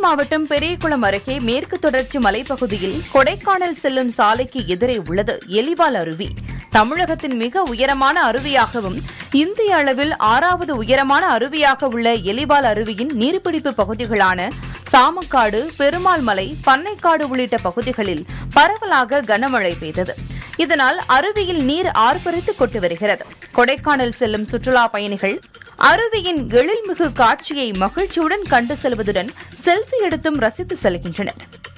மாவட்டம் பெரியகுளம் அருகே மேற்கு தொடர்ச்சி மலைப்பகுதியில் கொடைக்கானல் செல்லும் சாலைக்கு எதிரே உள்ளது எலிவால் அருவி தமிழகத்தின் மிக உயரமான அருவியாகவும் இந்திய அளவில் ஆறாவது உயரமான அருவியாக உள்ள எலிவால் அருவியின் நீர்பிடிப்பு பகுதிகளான சாமக்காடு பெருமாள் மலை பண்ணைக்காடு உள்ளிட்ட பகுதிகளில் பரவலாக கனமழை பெய்தது இதனால் அருவியில் நீர் ஆர்ப்பரித்து கொட்டு வருகிறது கொடைக்கானல் செல்லும் சுற்றுலா பயணிகள் அருவியின் எழில்மிகு காட்சியை மகிழ்ச்சியுடன் கண்டு செல்வதுடன் செல்ஃபி எடுத்தும் ரசித்து செல்கின்றனர்